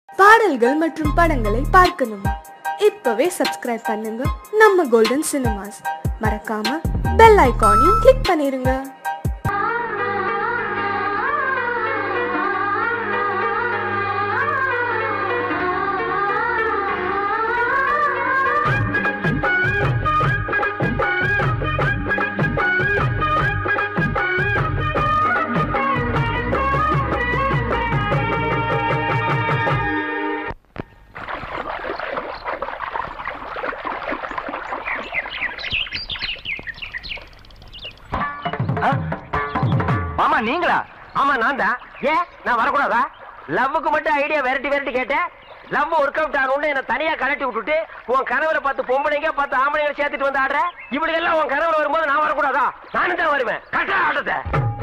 பாடல்கள் மற்றும் படங்களை பார்க்கணுமா இப்பவே சப்ஸ்கிரைப் பண்ணுங்க நம்ம கோல்டன் சினிமாஸ் மறக்காம பெல் ஐகானையும் கிளிக் பண்ணிருங்க மாமா நீங்களா ஆமா நான் தான் ஏன் நான் வரக்கூடாதா லவ்வுக்கு மட்டும் ஐடியா விரட்டி விரட்டி கேட்டேன் லவ் ஒர்க் அவுட் ஆகணும்னு என்ன தனியா கலட்டி விட்டுட்டு உன் கனவுல பார்த்து பொம்பளைங்க பார்த்து ஆம்பளைங்க சேர்த்துட்டு வந்து ஆடுற இப்படி எல்லாம் உன் கனவுல வரும்போது நான் வரக்கூடாதா நானும் தான் வருவேன் கட்டா ஆட்டத்தை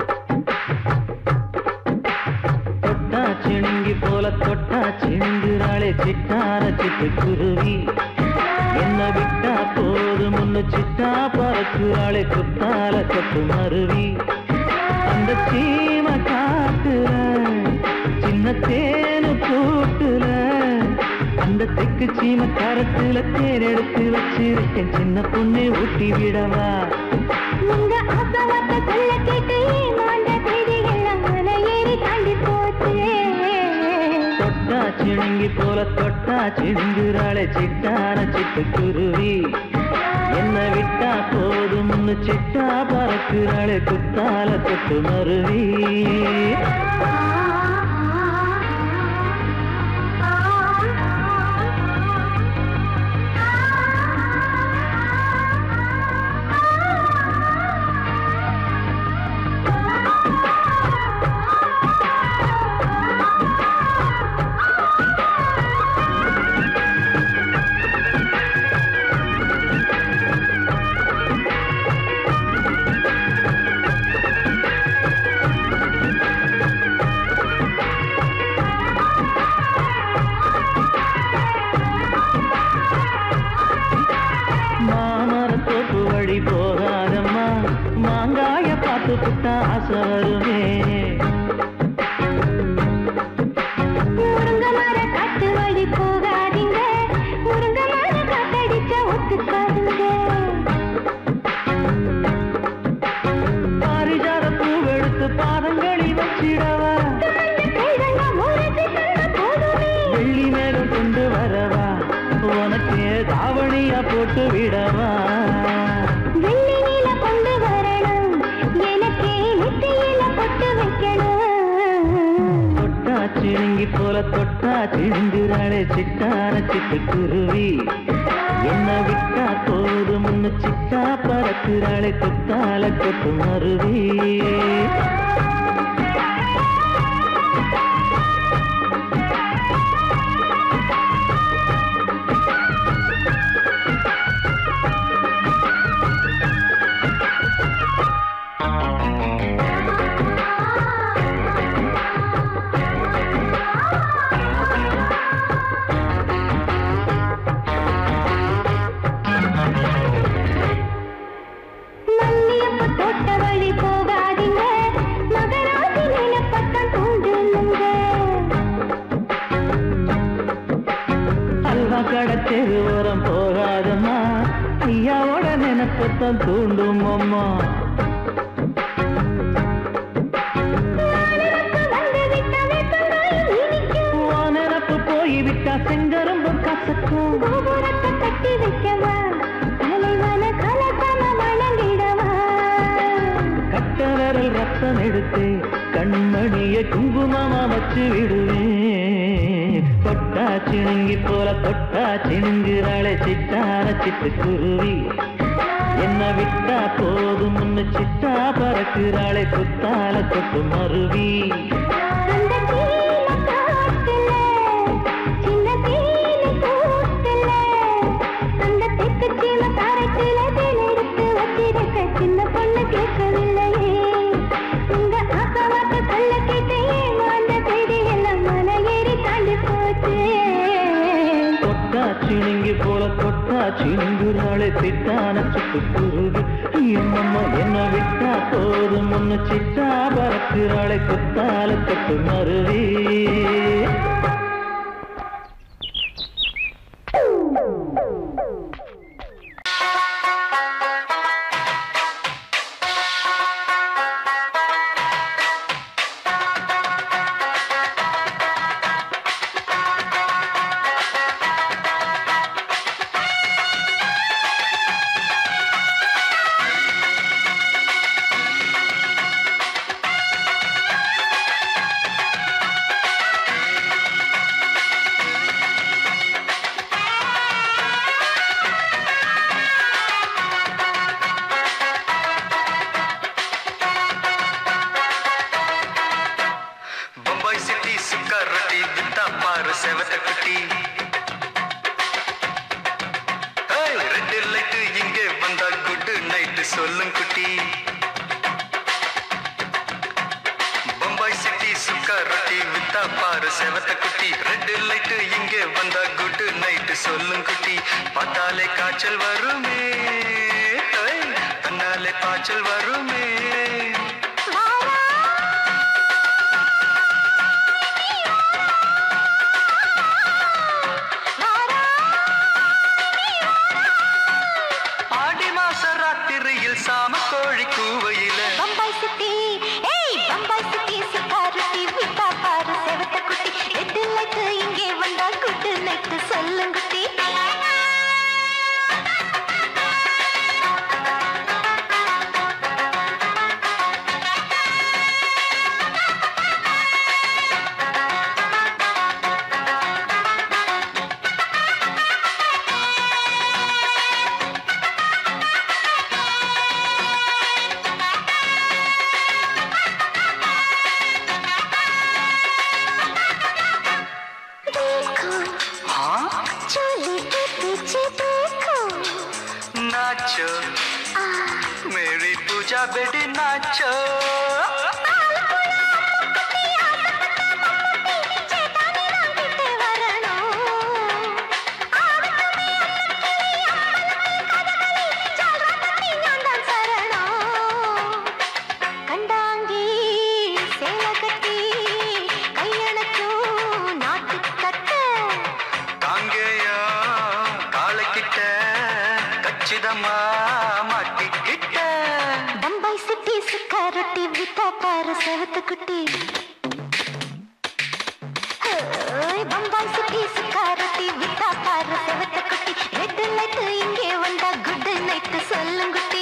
தொட்டா சிணுங்கி போல தொட்டா சிணுங்குறாளே சிட்டார சிட்டு குருவி என்ன விட்டா போதும் முன்னு சிட்டா பறக்குறாளே குத்தால கொத்து மருவி அந்த சீம காட்டுல சின்ன தேனு கூட்டுல அந்த தெக்கு சீம கரத்துல தேன் எடுத்து வச்சிருக்கேன் சின்ன பொண்ணு ஊட்டி விடவா உங்க ஆசவாத்த சொல்ல கேட்டு ஏமாந்த தேதி எல்லாம் மலை ஏறி தாண்டி போச்சு தொட்டா சிணுங்கி போல தொட்டா சிணுங்குறாளே சிட்டான சிட்டு குருவி என்ன விட்டா போதும்னு சிட்டா பறக்குறாளே குத்தால தொட்டு மருவி மாமர தோப்பு வழி போகாதம்மா மாங்காய பார்த்து புட்டா ஆசை வருமே முருங்க மர காட்டு வழி போகாதீங்க முருங்க மர காத்தடிச்ச ஒத்துக்காதுங்க பாரிஜாத பூவெடுத்து பாதங்களில் வச்சிடவா கைதங்க முறைச்சு தந்த போதுமே வெள்ளி மேகம் கொண்டு வரவா உனக்கு தாவணியா போட்டு விடவா வெள்ளி நீல கொண்டு வரணும் எனக்கே நெத்தியில பொட்டு வைக்கணும் தொட்டா சிணுங்கி போல தொட்டா சிணுங்குறாளே சிட்டான சிட்டு குருவி என்ன விட்டா போதும் முன்னு சிட்டா பறக்குறாளே குத்தால கொட்டு மருவி மல்லியப்ப தோட்ட வழி போகாதீங்க மகராசி நிலப்பத்தான் தூண்டுங்க அல்வா கடத்தெரு ஓரம் போகாதம்மா ஐயாவோட நினைப்பத்தான் தூண்டும் அம்மா வந்து விட்ட வேப்பங்காய் இனிக்கும் உன் நினப்பு போய் விட்டா செங்கரும்பு கசக்கும் கோபுரத்தை கட்டி வைக்கவா தலைவன கலசம வணங்கிடவா கட்ட விரல் ரத்தம் எடுத்து கண்மணிய குங்குமமா வச்சு விடுவேன் தொட்டா சிணுங்கி போல தொட்டா சிணுங்குறாளே சிட்டார சிட்டு குருவி என்ன விட்டா போதும் முன்னு சிட்டா பறக்குறாளே குத்தால தொட்டு மருவி அந்த கீழ காட்டுல சின்ன தேனி கூட்டுல அந்த தெற்கு சீம காரைக்குல தேன் எடுத்து வச்சிருக்க சின்ன பொண்ணு கேட்கவில்லையே உங்க ஆசவாக்க சொல்ல கேட்டு ஏமாந்த செய்தி எல்லாம் மலை ஏறி தாண்டி போச்சு தொட்டா சிணுங்கி போல தொட்டா சிணுங்குறாளே திட்டான சிட்டு குருவி எம்மம்மா என்ன விட்டா போதும் முன்னு சிட்டா பறக்குறாளே குத்தால தொட்டு மருவி செவத்த குட்டி ஏய், ரெட் லைட் இங்கே வந்தா குட் நைட் சொல்லும் குட்டி பம்பாய் சிட்டி சுக்கா ரொட்டி வித்தா பாரு செவத்த குட்டி ரெட் லைட் இங்கே வந்தா குட் நைட் சொல்லும் குட்டி பார்த்தாலே காய்ச்சல் வருமே ஏய், தன்னாலே பாய்ச்சல் வருமே ஆடி மாச ராத்திரியில் சாம கோழி கூவையில பம்பாய் சிட்டி ஏய் பம்பாய் சிட்டி சிக்காரத்தி விட்டா பாரு செவத்த குட்டி ரெட்டு லைட் இங்கே வந்தா குட்டு நைட் சொல்லுங்குட்டி देखो हाँ चोली के पीछे देखो नाचो मेरी पूजा बेटी नाचो ചേട്ടാനി വാങ്ങിട്ട് വരണോ ആവട്ടമേ ചാടാത്തമ്മി ഞാൻ താൻ ശരണോ കണ്ടാങ്കി சேல கட்டி கையணக்கும் நாட்டுக்கட்டு காங்கேயா காலைக்கிட்ட கச்சிதமா மாட்டிக்கிட்ட பம்பாய் சிட்டி சுக்கா ரொட்டி வித்தா பாரு செவத்து குட்டி ஓய், பம்பாய் சிட்டி சுக்கா ரொட்டி வித்தா பாரு செவத்து குட்டி ரெட் லைட் இங்கே வந்தா குட் நைட் சொல்லுங்குட்டி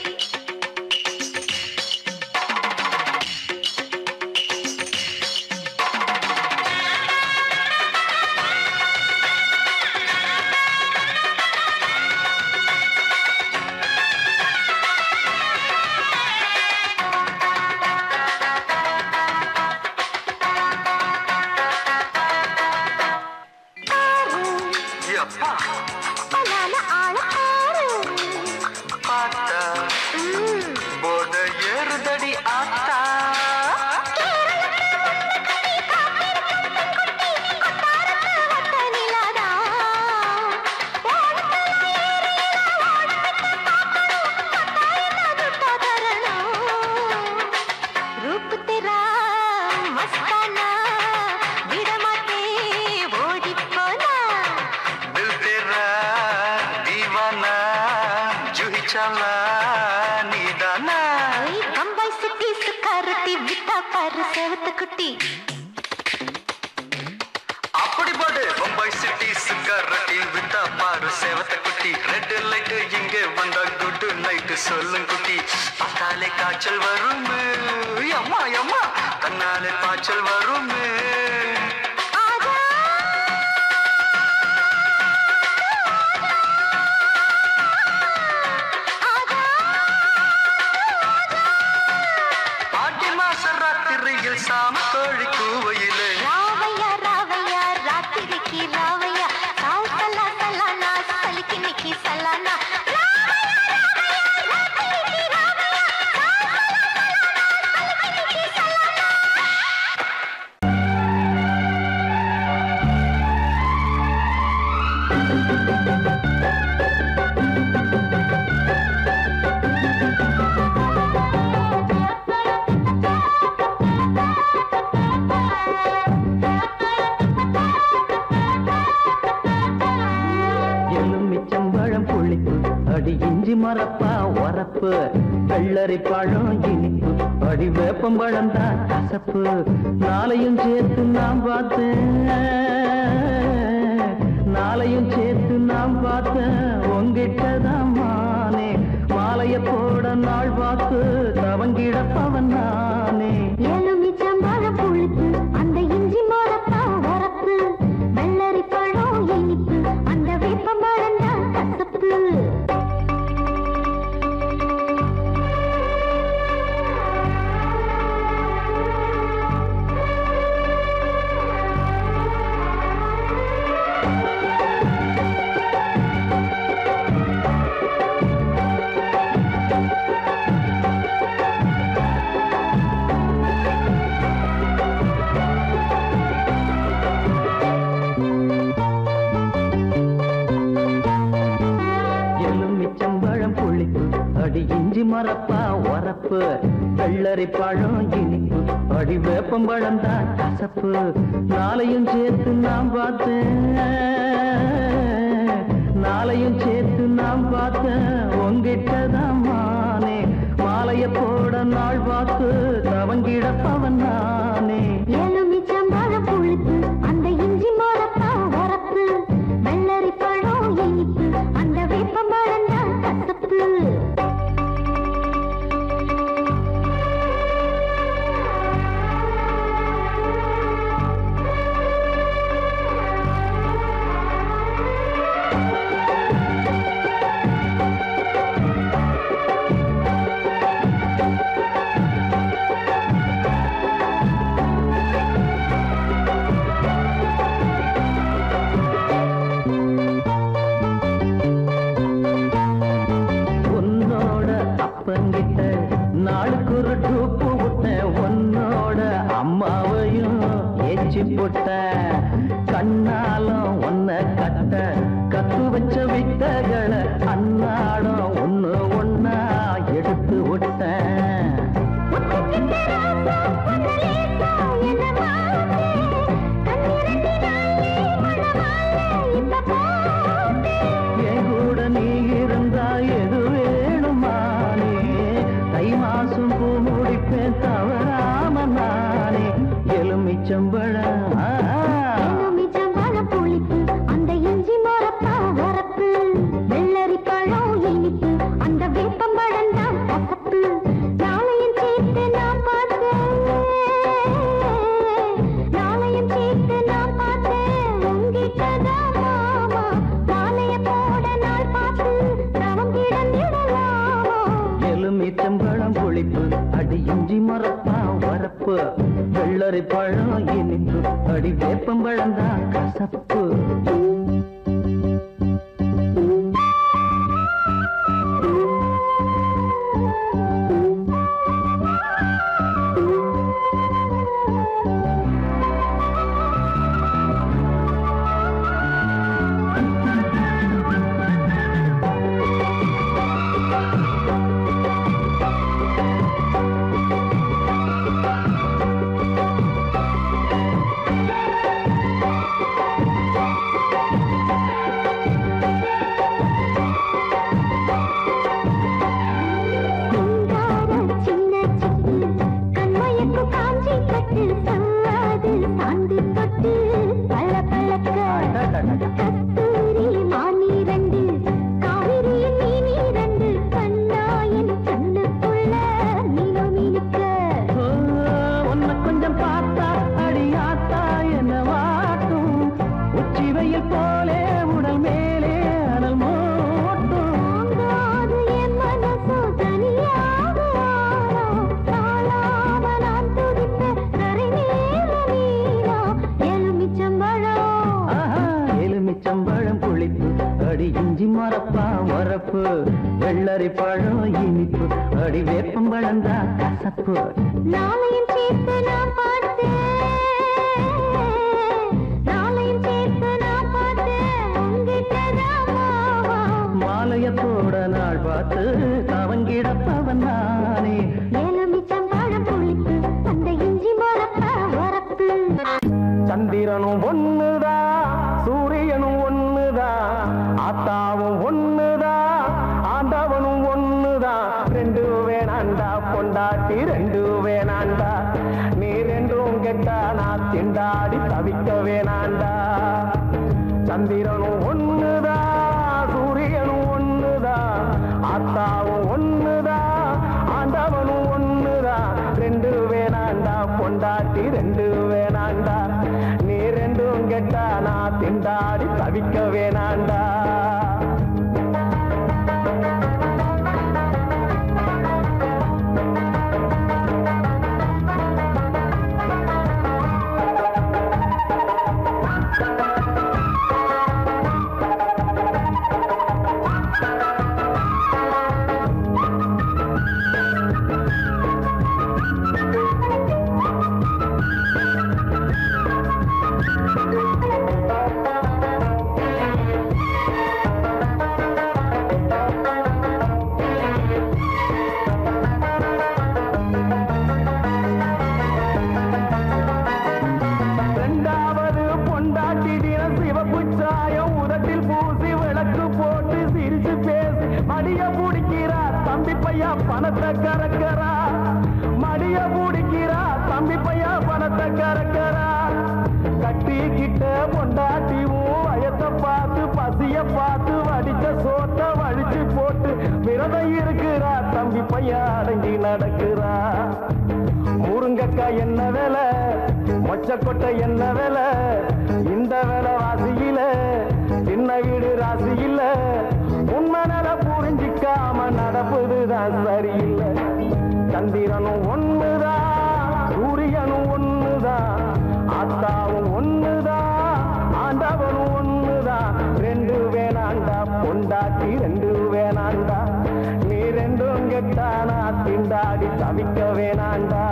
எப்பா பலான ஆள ஆறு பார்த்தா போட ஏறுதடி ஆத்தா வட்ட நிலாதா रूप तेरा मस्ताना विडमाते ओडी पोना दिल तेरा दीवाना जूही चला नीदाना ओई बम्बई सिटी सुकारती विता पर सेवत कुटी அப்படி போடு பம்பாய் சிட்டி சுக்கரட்டி வித்தா பாரு சேவத்த குட்டி ரெட் லைட் இங்கே வந்தா குட் நைட் சொல்லும் குட்டி பார்த்தாலே காய்ச்சல் வருமே அம்மா அம்மா தன்னாலே பாய்ச்சல் வருமே आजा ஆடி மாச ராத்திரியில் சாம கோழி கூவையிலே రావయ్య రావయ్య రాత్రికి రావయ్య సావు సలా సలానా సలికి నికి సలానా எலுமிச்சம்பழம் புளிப்பு அடி இஞ்சி மரப்பா உரப்பு வெள்ளரி பழம் இனிப்பு அடி வேப்பம்பழம் தான் கசப்பு நாளையும் சேர்த்து நான் பார்த்தேன் நாளையும் சேர்த்து நான் பார்த்தேன் உங்கிட்ட தான் மானே மாலைய போட நாள் பார்த்து தவங்கிடப்பவன் நானே எலுமிச்சம்பழம் புளிப்பு அந்த இஞ்சி மரப்பா உரப்பு வெள்ளரி பழம் இனிப்பு அந்த வேப்பம்பழம் தான் கசப்பு வெள்ளரி பழம் இனிப்பு அடி வேப்பம்பழம் தான் கசப்பு நாளையும் சேர்த்து நான் பார்த்தேன் நாளையும் சேர்த்து நான் பார்த்தேன் உங்கிட்டதான் மானே மாலைய போட நாள் பார்த்து தவங்கிட பவன் நானே எலுமிச்சம்பழம் புளிப்பு அந்த இஞ்சி மரப்பா வரப்பு வெள்ளரி பழம் இனிப்பு அந்த வேப்பம்பழம் தான் கசப்பு உன்னோட அப்பங்கிட்ட நாளுக்கு ஒரு டூப்பு விட்டேன் உன்னோட அம்மாவையும் ஏச்சி போட்டேன் கண்ணாலும் ஒன்ன கட்ட கத்து வச்ச வித்தகளை அன்னாடம் ஒண்ணு ஒன்னா எடுத்து விட்டேன் என் கூட நீ இருந்தா எது வேணுமானே தை மாசம் பூ முடிப்பேன் தவறாம நானே எலுமிச்சம்பழம் ஆ, எலுமிச்சம்பழம் புளிப்பு அந்த இஞ்சி மரப்பா வரப்பு வெள்ளரி பழம் இனிப்பு அந்த வேப்பம்பழம் தான் கசப்பு நாளையும் சேர்த்து நான் பார்த்தேன் நாளையும் சேர்த்து நான் பார்த்தேன் உங்கிட்டதான் மாமா மாலைய போட நாள் பார்த்து தவம் கிடந்திடலாமா எலுமிச்சம்பழம் புளிப்பு அடி இஞ்சி மரப்பா வரப்பு வெள்ளரி பழம் இனிப்பு அடி வேப்பம்பழம் தான் கசப்பு சிங்கார சின்ன சிட்டு கண்மயக்கு காஞ்சி கட்டு சல்லாது சாந்து தொட்டு பல பழக்க கஸ்தூரி மானி ரெண்டு காவிரியின் மீனி ரெண்டு கண்ணாயின் கண்ணுக்குள்ள நீலோ மினுக்க ஓ, உன்னை கொஞ்சம் பார்த்தா அடியாத்தா என்ன வாட்டும் உச்சி வெயில் போலே உடல் மேலே அனல் மூட்டும் தாங்காது என் மனசோ தனியாக ஆனோ தாழாம நான் துடிப்பேன் கரை நேர நீரா எலுமிச்சம்பழம் ஆஹா, எலுமிச்சம்பழம் புளிப்பு அடி இஞ்சி மரப்பா வரப்பு வெள்ளரி பழம் இனிப்பு அடி வேப்பம்பழம் தான் கசப்பு நாளையும் சேர்த்து நான் பார்த்தேன் நாளையும் சேர்த்து நான் பார்த்தேன் உங்கிட்டதான் மாமா மாலைய போட நாள் பார்த்து கவங்கிடப்பவன் நானே எலுமிச்சம்பழம் புளிப்பு அந்த இஞ்சி மரப்பா வரப்பு சந்திரனும் ஒண்ணுதான் சூரியனும் ஒண்ணுதான் ஆத்தாவும் ஒண்ணுதான் ஆண்டவனும் ஒண்ணுதான் ரெண்டு வேணாண்டா பொண்டாட்டி ரெண்டு வேணாண்டா நீ ரெண்டும் கெட்டா நான் திண்டாடி தவிக்க வேணாண்டா சந்திரனும் ஒண்ணுதான் சூரியனும் ஒண்ணுதான் ஆத்தாவும் ஒண்ணுதான் ஆண்டவனும் ஒண்ணுதான் ரெண்டு வேணாண்டா பொண்டாட்டி ரெண்டு வேணாண்டா நீ ரெண்டும் கெட்டா நான் திண்டாடி தவிக்க வேணாண்டா ஆ தினம் சிவப்பு சாயம் உதட்டில் பூசி விளக்கு போட்டு சிரிச்சு பேசி மடிய பிடிக்கிறா தம்பி பையா பணத்தை கறக்கிறா மடிய பிடிக்கிறா தம்பி பையா பணத்தை கறக்கிறா கட்டிக்கிட்ட பொண்டாட்டியும் வயத்தை பார்த்து பசிய பார்த்து வடிச்ச சோத்த வடிச்சு போட்டு விரதம் இருக்கிறா தம்பி பையா அடங்கி நடக்கிறா முருங்கக்காய் என்ன விலை மொச்சக்கொட்டை என்ன விலை இந்த விலை வாசியில சின்ன வீடு ராசியில உண்மை நல புரிஞ்சிக்காம நடப்புதுதான் சரியில்லை சந்திரனும் ஒண்ணுதான் சூரியனும் ஒண்ணுதான் ஆத்தாவும் ஒண்ணுதான் ஆண்டவனும் ஒண்ணுதான் ரெண்டு வேணாண்டா பொண்டாட்டி ரெண்டு வேணாண்டா நீ ரெண்டும் கெட்டானா திண்டாடி தவிக்க வேணாண்டா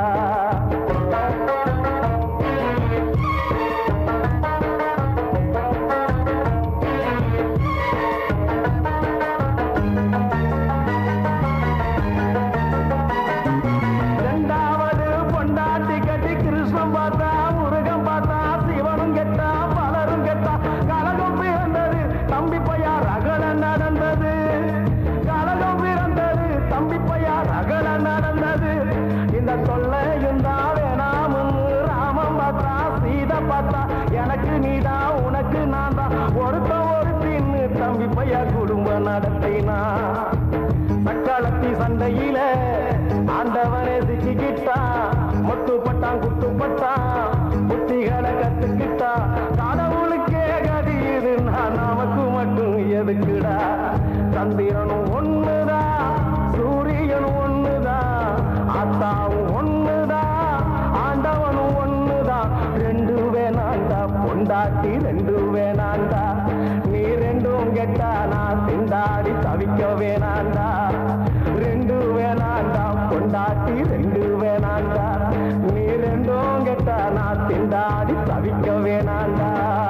ரெண்டாவது பொண்டாட்டி கட்டி கிருஷ்ணன் பார்த்தா முருகன் பார்த்தா சிவனும் கெட்டா பலரும் கெட்டா கலகம் பிறந்தது தம்பி பையா ரகல நடந்தது கலகம் பிறந்தது தம்பி பையா ரகல நடந்தது இந்த தொல்லையும் தான் வேணாமுன்னு ராமன் பார்த்தா சீதை பார்த்தா எனக்கு நீதான் உனக்கு நான் தான் ஒருத்த ஒரு தின்னு தம்பி பையா குடும்பம் நடத்தினா சக்காலத்தி சண்டையில ஆண்டவனே சிக்கிக்கிட்டான் முட்டுப்பட்டான் குட்டுப்பட்டான் புத்திகளை கத்துக்கிட்டான் கடவுளுக்கே கதி இது நான் நமக்கு மட்டும் எதுக்குடா சந்திரனும் ஒண்ணுதான் சூரியனும் ஒண்ணுதான் ஆத்தாவும் ஒண்ணுதான் ஆண்டவனும் ஒண்ணுதான் ரெண்டு வேணாண்டா பொண்டாட்டி ரெண்டு வேணாண்டா நீ ரெண்டும் கெட்டா நான் திண்டாடி தவிக்க வேணாண்டா ரெண்டு வேணாண்டா பொண்டாட்டி ரெண்டு வேணாண்டா நீ ரெண்டும் கெட்டா நான் திண்டாடி தவிக்க வேணாண்டா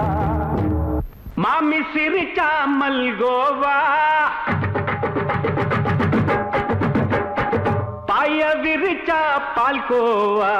மாமி சிரிக்காமல் கோவா பாய விரிச்சா பால்கோவா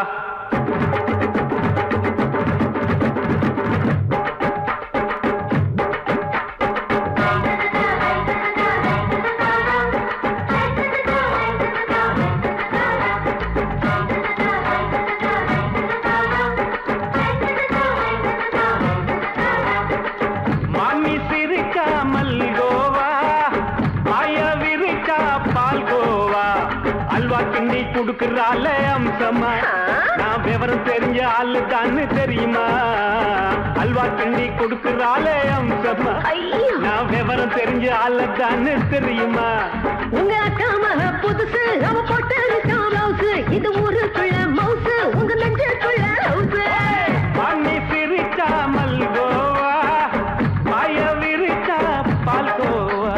மாமி சிரிக்காமல் கோவா பாய விரிச்சா பால்கோவா அல்வா கிண்டி குடுக்கறால அம்சமா நான் விவரம் தெரிஞ்ச ஆளு தான்னு தெரியுமா அல்வா கிண்டி குடுக்கறால அம்சமா நான் விவரம் தெரிஞ்ச ஆளு தான்னு தெரியுமா உங்க அக்கா மக புதுசு அவ போட்டு பிளவுஸ் இது ஊருக்குள்ள மவுசு உங்க நெஞ்சுக்குள்ள ஹவுஸ் மாமி சிரிக்காமல் கோவா பாய விரிச்சா பால்கோவா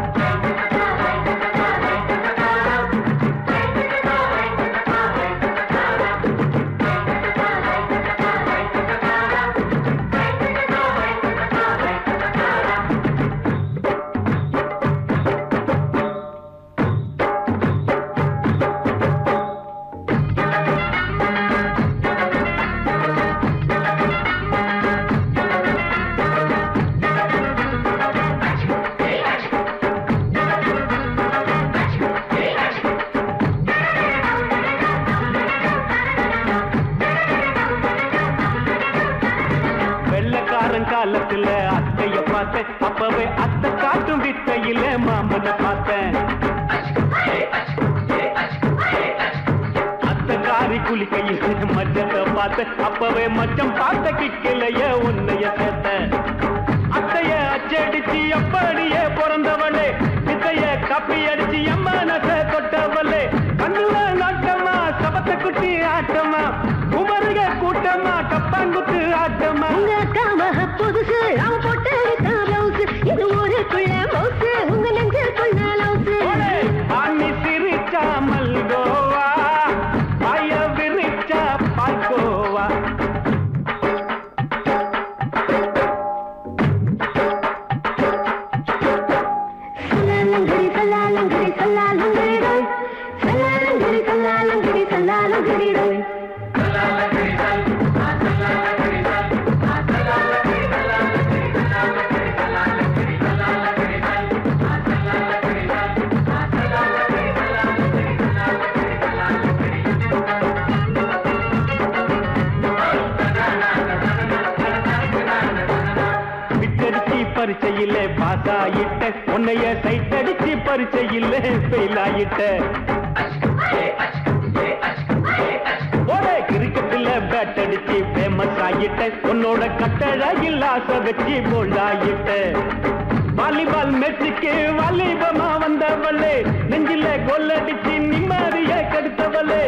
வெள்ளக்காரன் காலத்துல அத்தைய பார்த்தேன் அப்பவே அத்தை காட்டும் வித்தையில மாமனை பார்த்தேன் அத்தை காரி குளிக்கையில் மச்சத்தை பார்த்தேன் அப்பவே மச்சம் பார்த்த கிக்கலைய உன்னைய சேர்த்த அத்தைய அச்சடிச்சு அப்படியே பிறந்தவளே வித்தைய கப்பி அடிச்சு எம்மனச தொட்டவளே கண்ணுல நாட்டமா சபத்த குட்டி ஆட்டமா குமருக கூட்டமா கப்பாங்குத்து ஆட்டமா உங்க அக்கா மக புதுசு அவ போட்டு பிளவுஸ் இது ஊருக்குள்ள மவுசு உங்க நெஞ்சுக்குள்ள ஓலே, லவுஸ் ஆணி சிரிச்சா மல்கோவா பாய விரிச்சா பால்கோவா சல்லாலங்கடி சல்லாலங்கடி சல்லாலங்கடி டோய் சல்லாலங்கடி சல்லாலங்கடி சல்லாலங்கடி டோய் பரீட்சையில பாஸ் ஆயிட்ட உன்னைய சைட் அடிச்சு பரீட்சையில ஃபெயில் ஆயிட்ட ஒரே கிரிக்கெட்ல பேட் அடிச்சு ஃபேமஸ் ஆயிட்ட உன்னோட கட்டழகில் ஆசை வச்சு போல்ட் ஆயிட்ட வாலிபால் மேட்சுக்கு வாலிபமா வந்தவளே நெஞ்சில கோல் அடிச்சு நிம்மதிய கெடுத்தவளே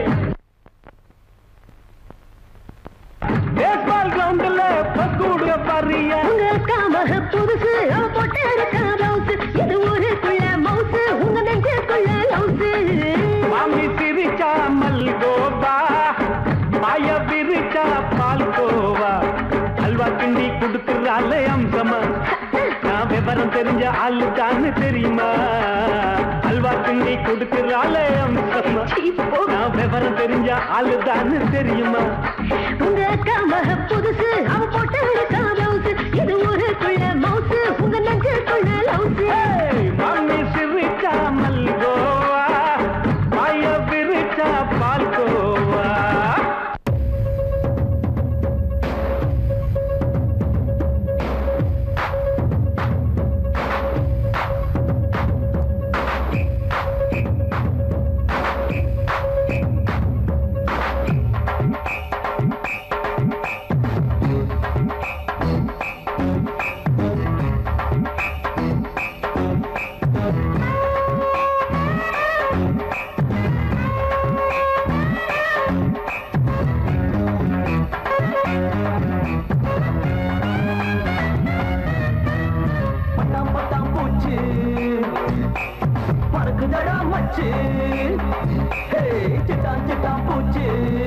பேஸ்பால் கிரவுண்ட்ல பக்கூட பாரியா உங்க காமக புதுசு அவ போட்டு இருக்க மவுசு இது ஊருக்குள்ள மவுசு உங்க நெஞ்சுக்குள்ள லவுசு மாமி சிரிச்சா மல்கோவா பாய விரிச்சா பால்கோவா அல்வா கிண்டி கொடுக்குறாள் அம்சமா நான் விவரம் தெரிஞ்ச ஆளுதான்னு தெரியுமா அல்வா கிண்டி கொடுக்குறாள் அம்சமா நான் விவரம் தெரிஞ்ச ஆளுதான்னு தெரியுமா உங்க காமக புதுசு அவ போட்டு இருக்க மவுசு இது ஊருக்குள்ள மவுசு உங்க நெஞ்சுக்குள்ள லவுசு ஏய், மாமி சிரிச்சா மல்கோவா பாய விரிச்சா பால்கோவா பட்டாம் பட்டாம் பூச்சி பறக்குதடா மச்சு ஹே சிட்டான் சிட்டான் பூச்சி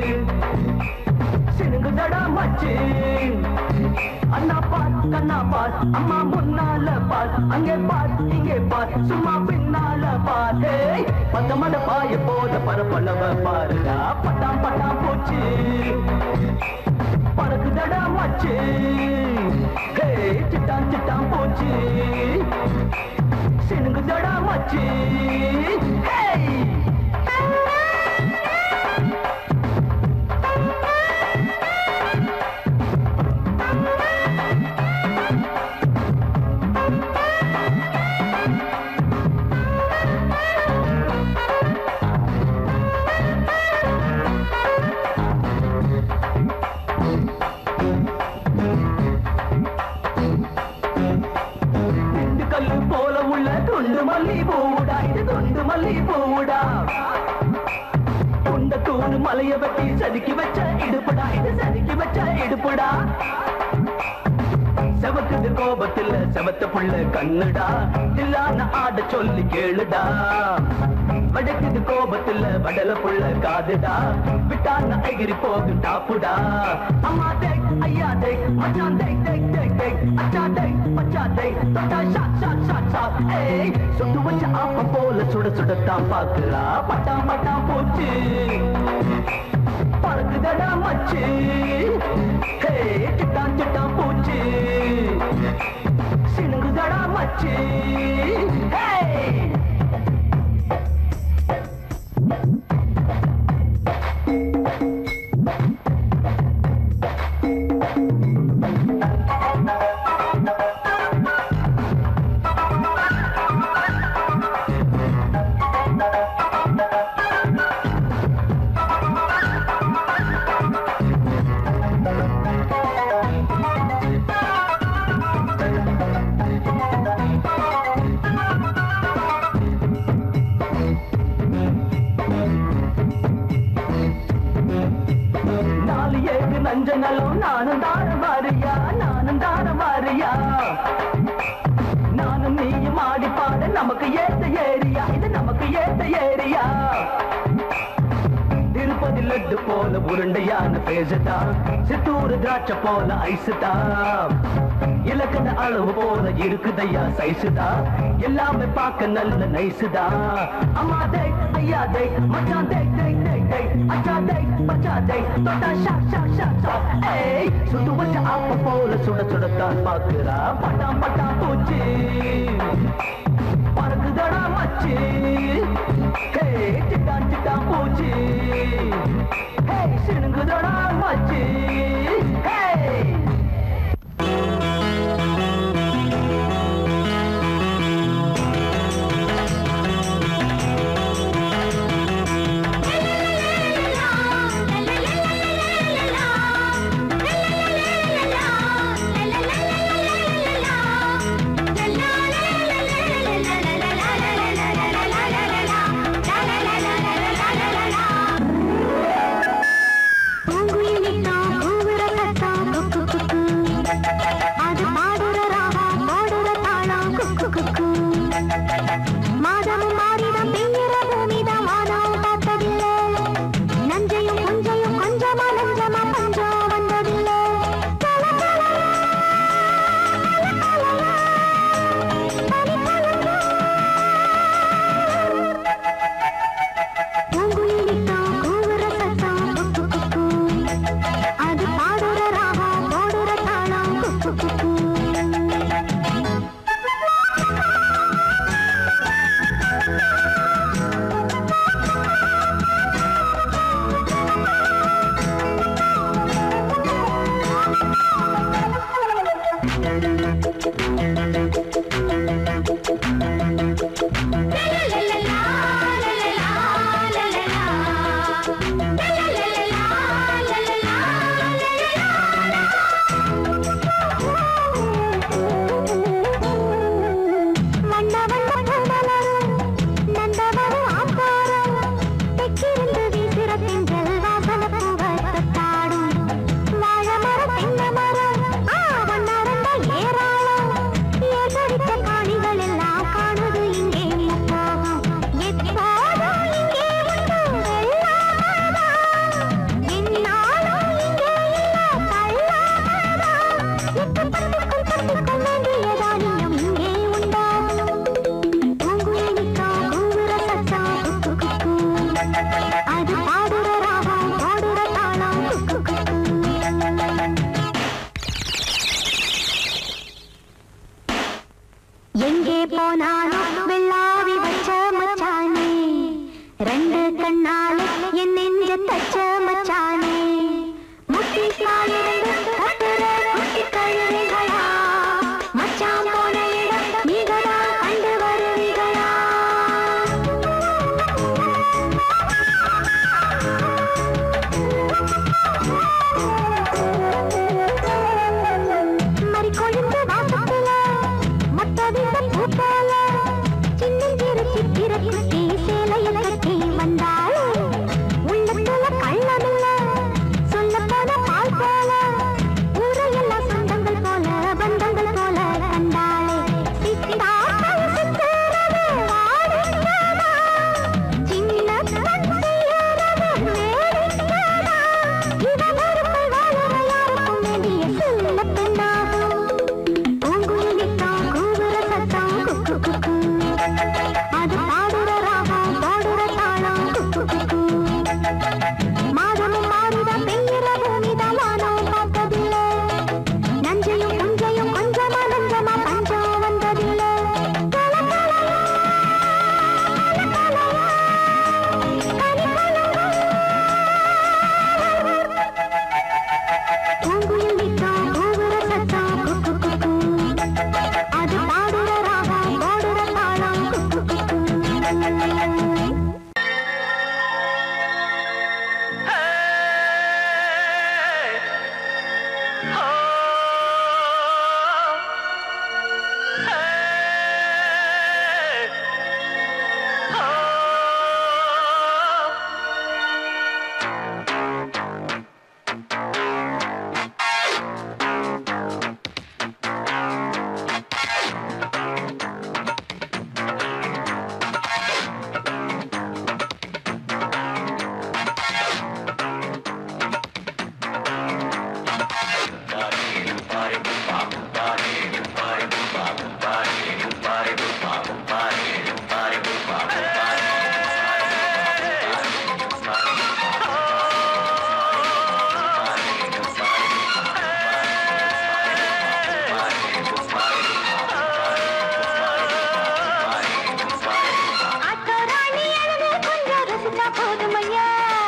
சினுங்குதடா மச்சு அண்ணா பார் கண்ணா பார் அம்மா முன்னால பார் அங்கே பார் இங்கே பார் சும்மா பின்னால பார் ஹே பத்த மட பாய போத பரப்பளவ பாருடா பட்டாம் பட்டாம் பூச்சி பறக்குதடா மச்சு ஹே சிட்டான் சிட்டான் போச்சு சினுங்குதடா மச்சு ஹே திண்டுக்கல்லு போல உள்ள துண்டு மல்லி பூடா இது துண்டு மல்லி பூடா உண்ட தூணு மலைய வெட்டி செதுக்கி வச்ச இடுப்புடா இது செதுக்கி வச்ச இடுப்புடா செவக்குது கோபத்துல செவத்த புள்ள கண்ணுடா தில்லான ஆட சொல்லி கேளுடா வடக்குது கோபத்துல வடல புள்ள காதுடா விட்டான எகிரி போகும் டாப்புடா அம்மா தேக் ஐயா தேக் மச்சான் தேக் தேக் தேக் தேக் அச்சா தேக் மச்சா தேக் தொட்டா ஷாட் ஷாட் ஷாட் ஷாட் ஏய் சுட்டு வச்ச ஆப்ப போல சுட சுடத்தான் பாக்குறா பட்டா பட்டா போச்சு பறக்குதடா மச்சு ஹே சிட்டான் சிட்டான் பூச்சி சினுங்குதடா மச்சு ஹே நாலு ஏழு நஞ்ச நலம் நானும் தார மாறியா நானும் தார மாறியா நானும் நீயும் ஆடி பாட நமக்கு ஏத்த ஏரியா இது நமக்கு ஏத்த ஏரியா திருப்பதி லட்டு போல உருண்டையான பேசுதா சித்தூர் திராட்சை போல ஐசுதா இலக்கண அளவு போல இருக்குதையா சைசுதா எல்லாமே பார்க்க நல்ல நைசுதா அம்மா டே ஐயா டே மச்சான் டே டே டே டே அச்சா டே மச்சா டே தொட்டா ஷா ஷா ஷா ஷா ஏய் சுட்டு வச்ச ஆப்ப போல சுட சுடத்தான் பாக்குறா பட்டாம் பட்டாம் பூச்சி பறக்குதடா மச்சி ஹே சிட்டான் சிட்டான் பூச்சி ஹே சினுங்குதடா மச்சி ஹே எங்கே போனாலும் வெள்ளாவி வச்ச மச்சானே ரெண்டு கண்ணாலே என் நெஞ்ச தச்ச மச்சானே முட்டி காலிரண்டு கத்துற குட்டி கழுதைகளா மச்சான் போன இடம் நீங்கடா கண்டு வருவீங்களா மறி கொழுந்து வாசத்துல மொட்டை வீட்ட பூத்தால சின்னஞ்சிறு சித்திர குட்டி சேலையில கட்டி வந்தாளே உள்ளத்துல கள்ளமில்ல சொல்ல போன பால் போல ஊரையெல்லாம் சொந்தங்கள் போல பந்தங்கள் போல கண்டாளே சித்தாக்கள் சித்திரது வாடிக்கடா சின்ன கண் செய்யறது வேடிக்கடா இவ மறுப்பை வாழற யாருக்கும் வேண்டிய சின்ன பெண்ணாகும் பூங்குயிலித்தான் கூவுற சத்தம் குக்கு குக்கு அது பாடுற ராகம் பாடுற தாளம் குக்கு குக்கு மாதமும் மாறுதா பெய்யுற பூமிதான் வானம் பார்த்ததில்லை நஞ்சையும் புஞ்சையும் கொஞ்சமா நஞ்சமா பஞ்சம் வந்ததில்லை கல கலையா, கல கலையா, கனி கலங்கா. பூங்குயில் நிற்கும் கூவுற சத்தம் குக்கு குக்கு அது பாடுற ராகம் பாடுற தாளம் குக்கு குக்கு ஆட்டோராணி அழகு கொஞ்சம் ரசிச்சா போதுமையா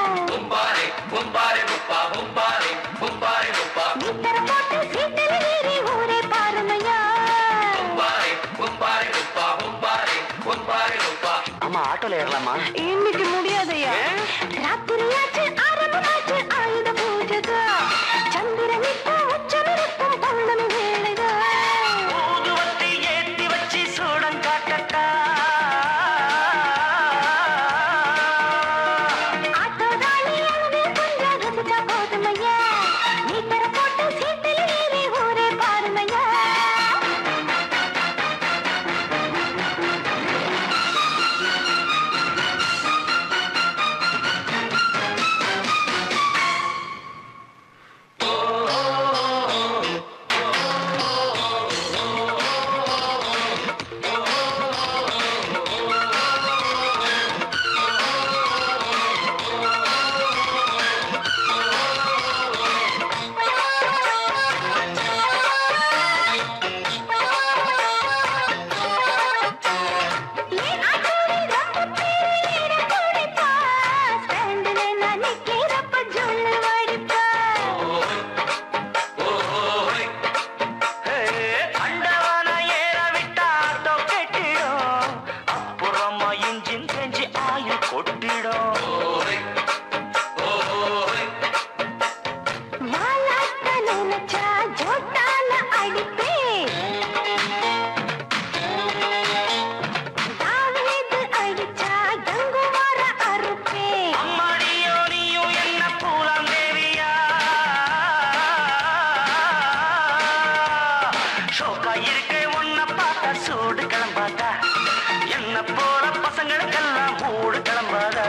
மீட்டர் போட்டு சீட்டில் ஏறி ஊரே பாருமையா ஆமா ஆட்டோல ஏறலாமா இன்னைக்கு முடியாதையா ராத்திரியாச்சு ஆரம்பமாச்சு ஆயுத பூஜைதா சந்திரன் இப்போ உச்சமிருக்கும் பௌர்ணமி வேளைதா ஊதுவத்தி ஏத்தி வச்சு சூடம் காட்டட்டா ஆட்டோராணி அழகு கொஞ்சம் ரசிச்சா போதுமையா மீட்டர் போட்டு சீட்டில் ஏறி ஊரே பாருமையா ஏன் ஆட்டோரி ரொம்ப பேரு குடிப்பா ஸ்டாண்டுல நான் நிக்கிறப்ப ஜொல்லு வடிப்பா அண்டவான ஏற விட்டா ஆட்டோ கெட்டிடும் அப்புறமா இன்ஜின் செஞ்சு ஆயுள் கொட்டிடும் வாலாட்ட நினைச்சா ஜோட்டால அடிப்பே தாவீது அடிச்சா கங்குவார அறுப்பே அம்மாடியோ நீயும் என்ன பூலாம் தேவியா ஷோக்கா இருக்கே உன்னை பார்த்தா சூடு கிளம்பாதா என்ன போல பசங்களுக்கெல்லாம் மூடு கிளம்பாதா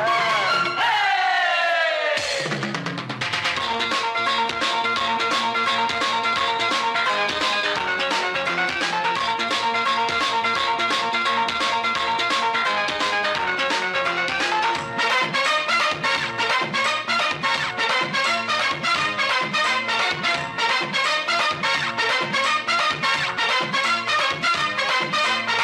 ஆ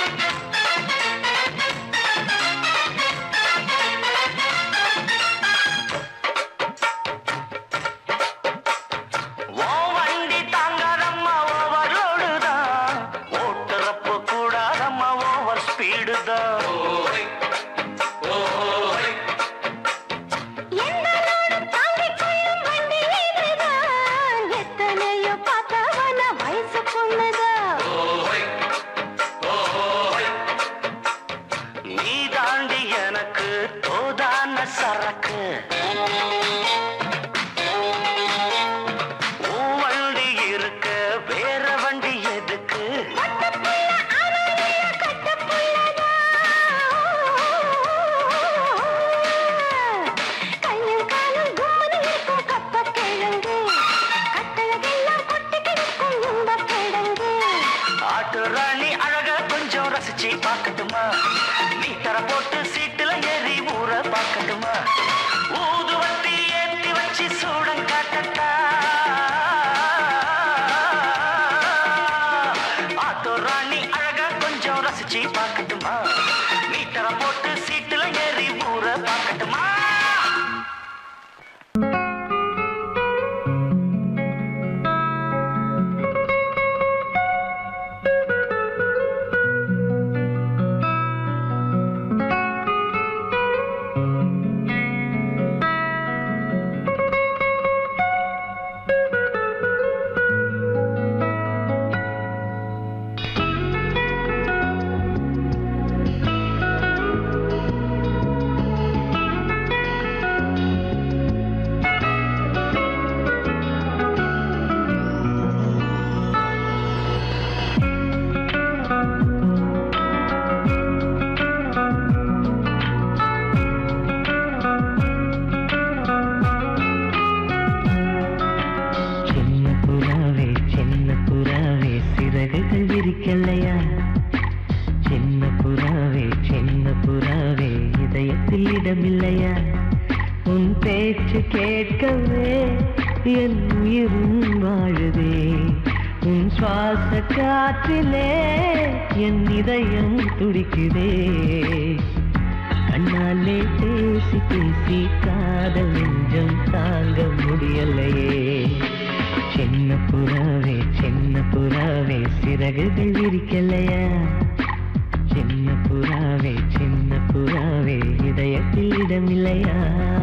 ராணி அழக கொஞ்சம் ரசிச்சு பார்க்கட்டுமா மீட்டர போட்டு சீட்டுல ஏறி ஊற பார்க்கட்டுமா ஊதுவத்தி ஏத்தி வச்சு சூடம் காட்டட்டா ஆட்டோ ராணி அழக கொஞ்சம் ரசிச்சு பார்க்கட்டுமா மீட்டர போட்டு சீட்டுல ஏறி ஊற பார்க்கட்டுமா சின்ன புறாவே சின்ன புறாவே சிறகுகள் விரிக்கலையா சின்ன புறாவே சின்ன புறாவே இதயத்தில் இடமில்லையா உன் பேச்சு கேட்கவே என் உயிரும் வாழுதே உன் சுவாச காற்றிலே என் இதயம் துடிக்குதே கண்ணாலே பேசி பேசி காதல் நெஞ்சம் தாங்க முடியலையே சின்ன புறாவே சின்ன புறாவே சிறகுகள் விரிக்கலையா சின்ன புறாவே சின்ன புறாவே இதயத்தில் இடமில்லையா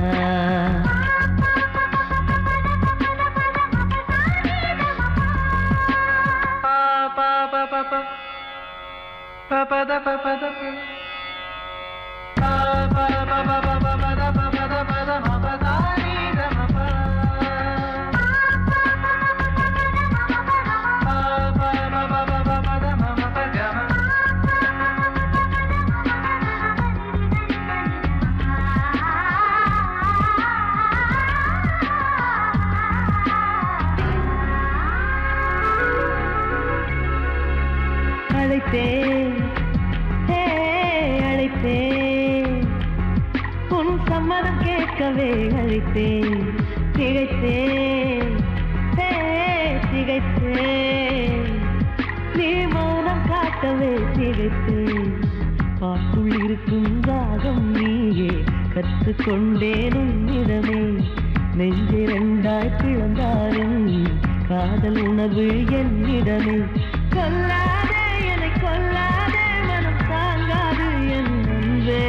அழைத்தேன் ஹே, அழைத்தேன் உன் சம்மதம் கேட்கவே அழைத்தேன் திகைத்தேன் ஹே, திகைத்தேன் நீ மௌனம் காட்டவே திகைத்தேன் பாட்டுள் இருக்கும் தாகம் நீயே கற்றுக்கொண்டேன் உன்னிடமே நெஞ்சிரண்டாய் பிளந்தாலும் காதல் உணவு என்னிடமே கொல்லாதே என்னை கொல்லாதே மனம் தாங்காது என் அன்பே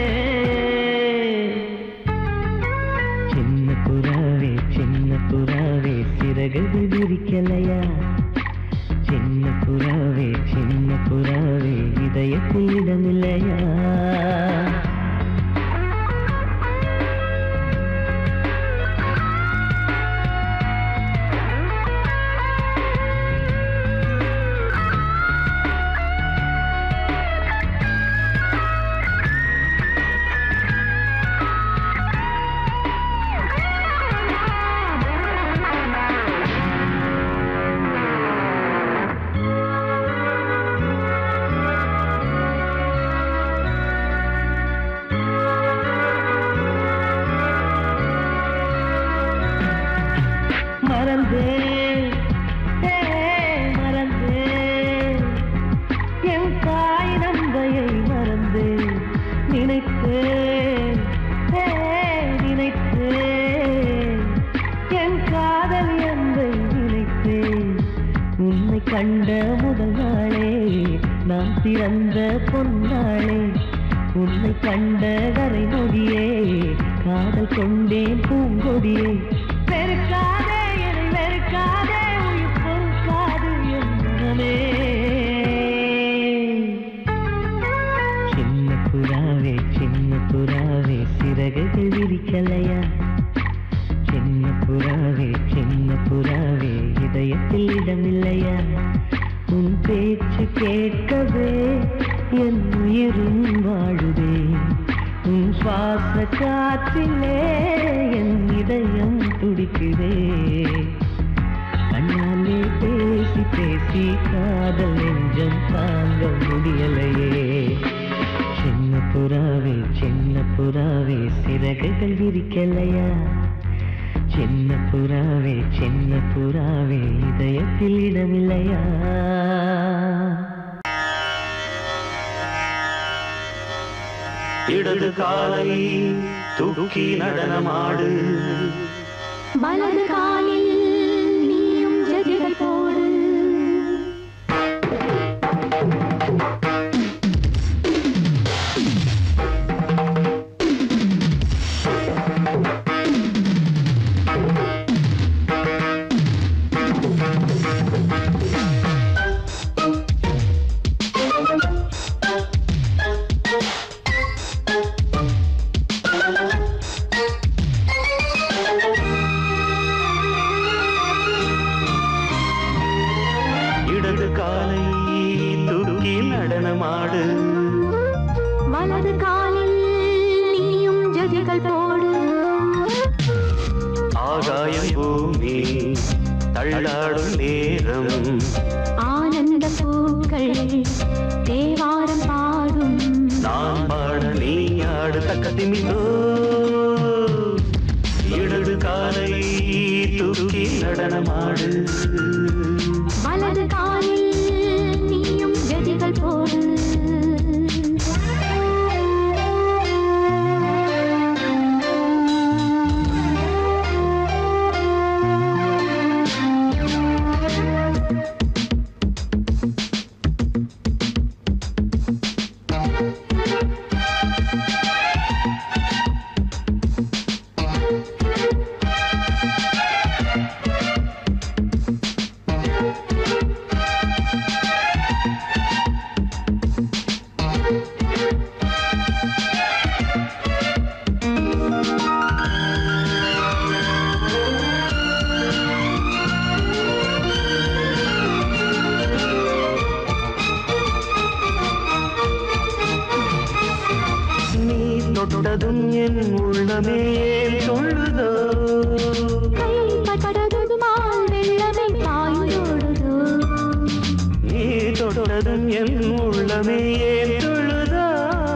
சின்ன புறாவே சின்ன புறாவே சிறகுகள் விரிக்கலையா சின்ன புறாவே சின்ன புறாவே இதயத்தில் இடமில்லையா மறந்தேன் ஏ, மறந்தேன் என் தாய் நந்தையை மறந்தேன் நினைத்தேன் ஏ, நினைத்தேன் என் காதல் என்பை நினைத்தேன் உன்னை கண்ட முதல் நாளே நான் பிறந்த பொன்னாளே உன்னை கண்ட கரை நொடியே காதல் கொண்டேன் பூங்கொடியே வெறுக்காதே என்னை வெறுக்காதே உயிர் பொறுக்காது என் மனமே சின்ன புறாவே சின்ன புறாவே சிறகுகள் விரிக்கலையா சின்ன புறாவே சின்ன புறாவே இதயத்தில் இடமில்லையா உன் பேச்சு கேட்கவே என் உயிரும் வாழுதே உன் சுவாச காற்றிலே என் இதயம் துடிக்குதே கண்ணால் கண்ணே பேசி பேசி காதல் நெஞ்சம் தாங்க முடியலையே சின்ன புறாவே சின்ன புறாவே சிறகுகள் விரிக்கலையா சின்ன புறாவே சின்ன புறாவே இதயத்தில் இடமில்லையா இடது காலை தூக்கி நடனமாடு வலது காலில் நீயும் ஜதிகள் போடு இடது காலை தூக்கி நடனமாடு வலது காலில் நீயும் ஜதிகள் போடு ஆகாயம் பூமி தள்ளாடும் நேரம் ஆனந்த பூக்கள் தேவாரம் பாடும் நான் பாட நீ ஆடு தக்க திமிதோ இடது காலை தூக்கி நடனமாடு வலது காலில் நீயும் ஜதிகள் போடு நீ தொட்டதும் என் உள்ளமே ஏன் சொல்லுதோ கைப்பட்டதுமால் வெள்ளமை பாய்ந்தோடுதோ நீ தொட்டதும் என் உள்ளமே ஏன் சொல்லுதோ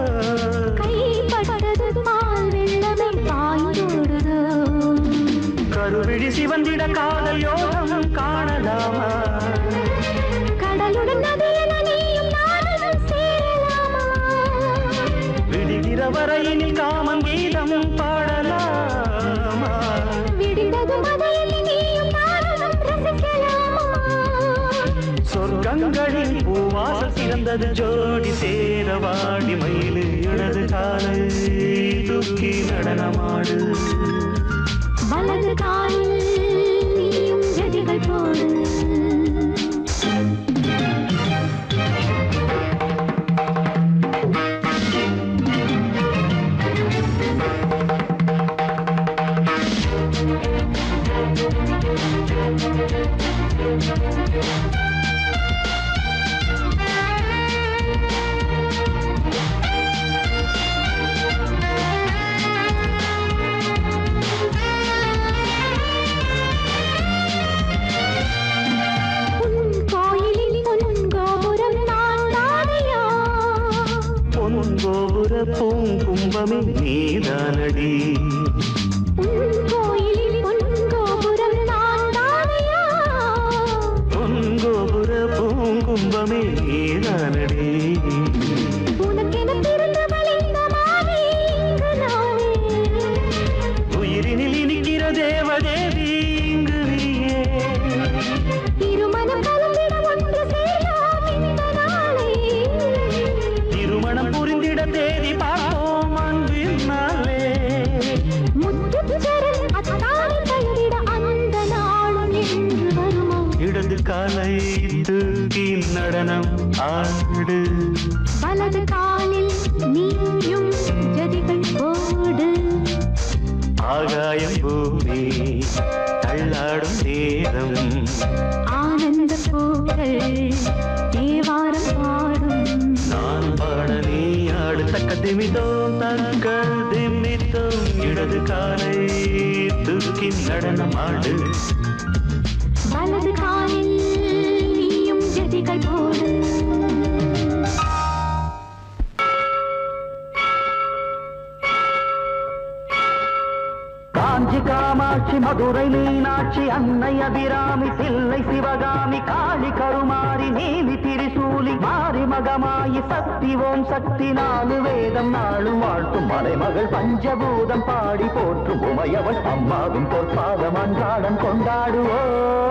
கைப்பட்டதுமால் வெள்ளமை பாய்ந்தோடுதோ கருவிழி சிவந்திட காதல் யோகம் காணலாமா கடலுடன் நதியில நீயும் நானும் சேரலாமா விடுகிற வரையினில் காமன் கீதம் பாடலாமா விடிந்தது மதையில் நீயும் நானும் ரசிக்கலாமா சொர்க்கங்களின் பூவாசல் சிறந்தது ஜோடி சேர வாடி மயிலு இடது காலை தூக்கி நடனமாடு வலது காலில் நீயும் ஜதிகள் போடு உன் கோயிலில் பொன் கோபுரம் நான் தானையா பொன் கோபுர பூங்கும்பமே நீதானடி உன் கோயிலில் பொன் கோபுரம் நான் தானையா பொன் கோபுர பூங்கும்பமே நீதானடி உனக்கென பிறந்தவள் இந்த மாறி இங்கு நானே உயிரினில் இனிக்கிற தேவதேவி இங்கு நீயே திருமணம் கலந்திட ஒன்று சேரலாம் இந்த நாளே திருமணம் புரிந்திட தேதி பார்ப்போம் அன்பினாலே முத்துச்சரன் அத்தானை தழுவிட அந்த நாளும் என்று வருமோ இடது காலை தூக்கி நடனம் ஆடு வலது காலில் நீயும் ஜதிகள் போடு ஆகாயம் பூமி தள்ளாடும் நேரம் ஆனந்த பூக்கள் தேவாரம் பாடும் நான் பாட நீ ஆடு தக்க திமிதோம் தக்க திமித்தோம் இடது காலை தூக்கி நடனம் ஆடு வலது காலில் மாலை போடு காஞ்சி காமாட்சி மதுரை மீனாட்சி அன்னை அபிராமி தில்லை சிவகாமி காளி கருமாரி நீலி திரிசூலி மாரி மகமாயி சக்தி ஓம் சக்தி நாலு வேதம் நாளும் வாழ்த்தும் மலைமகள் பஞ்சபூதம் பாடி போற்றும் உமையவள் அம்மாவின் பொற்பாதம் அன்றாடம் கொண்டாடுவோம்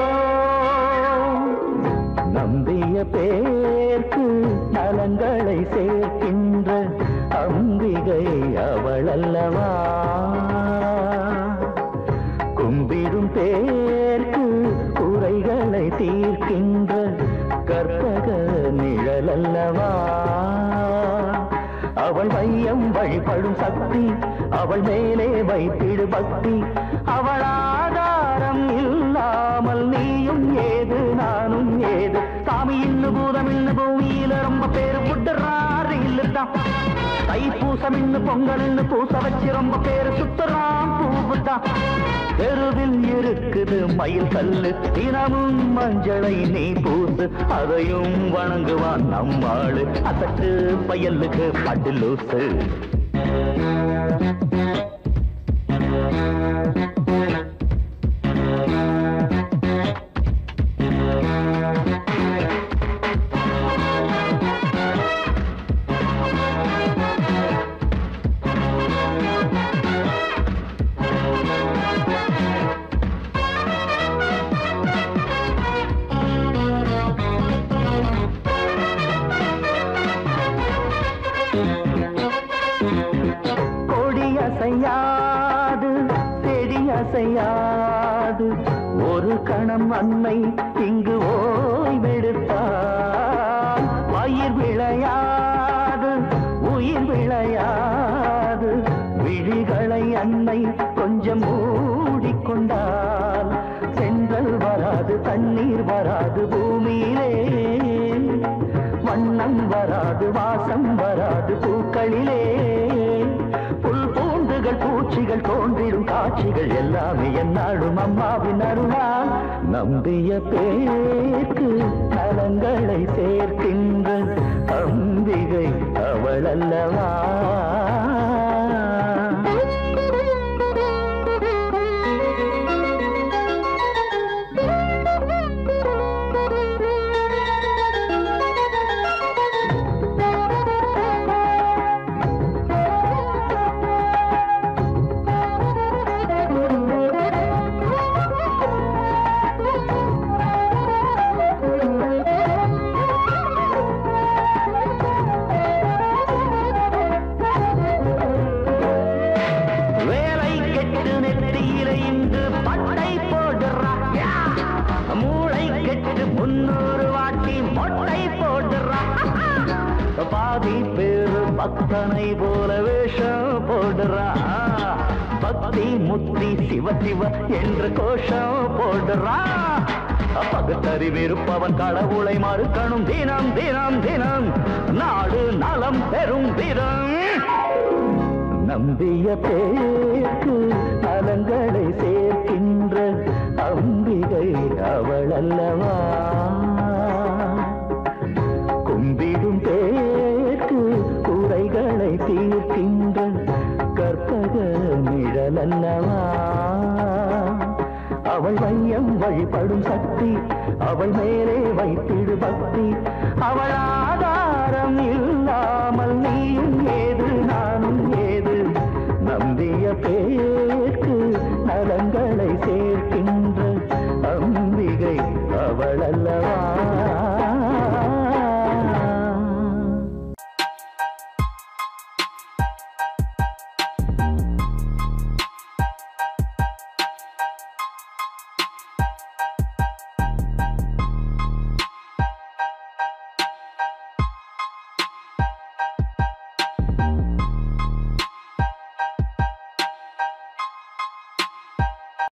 நம்பிய பேர்க்கு நலங்களை சேர்க்கின்ற அம்பிகை அவள் அல்லவா கும்பிடும் பேர்க்கு குறைகளை தீர்க்கின்ற கற்பக நிழல் அல்லவா அவள் வையம் வழிபடும் சக்தி அவள் மேலே வைத்திடு பக்தி அவள் ஆதாரம் இல்லாமல் நீயும் ஏது நானும் ஏது சாமி இன்னு பூதம் இன்னு பூமியில ரொம்ப பேரு புட்டுறாரு இல்லுதான் தைப்பூசம் இன்னு பொங்கல் இன்னு பூச வச்சு ரொம்ப பேரு சுத்துறான் பூவுதான் தெருவில் இருக்குது மயில் கல்லு தினமும் மஞ்சளை நீ பூசு அதையும் வணங்குவான் நம்மாளு அசட்டு பயலுக்கு பட்டு லூசு கொடி அசையாது செடி அசையாது ஒரு கணம் அன்னை இங்கு ஓய்வெடுத்தார் பயிர் விளையாது உயிர் விளையாது விழிகளை அன்னை கொஞ்சம் மூடிக்கொண்டால் சென்றல் வராது தண்ணீர் வராது பூமியிலே வண்ணம் வராது வாசம் வராது பூக்களிலே புல் பூண்டுகள் பூச்சிகள் தோன்றிடும் காட்சிகள் எல்லாமே என்னாலும் அம்மாவின் அருளால் நம்பிய பேர்க்கு நலங்களை சேர்க்கின்ற அம்பிகை அவள் அல்லவா வேலை கெட்டு நெத்தியில இன்று பட்டை போடுறா மூளை கெட்டு முன்னூறு வாட்டி மொட்டை போடுறா பாதி பேரு பக்தனை போல வேஷம் போடுறா பக்தி முத்தி சிவ சிவ என்று கோஷம் போடுறா பகுத்தறிவிருப்பவன் கடவுளை மறுக்கணும் தினம் தினம் தினம் நாடு நலம் பெறும் தினம் நம்பிய பேருக்கு நலங்களை சேர்க்கின்ற அம்பிகை அவள் அல்லவா கும்பிடும் பேருக்கு குறைகளை தீர்க்கின்ற கற்பக நிழல் அல்லவா அவள் வையம் வழிபடும் சக்தி அவள் மேலே வைத்திடு பக்தி அவள் ஆதார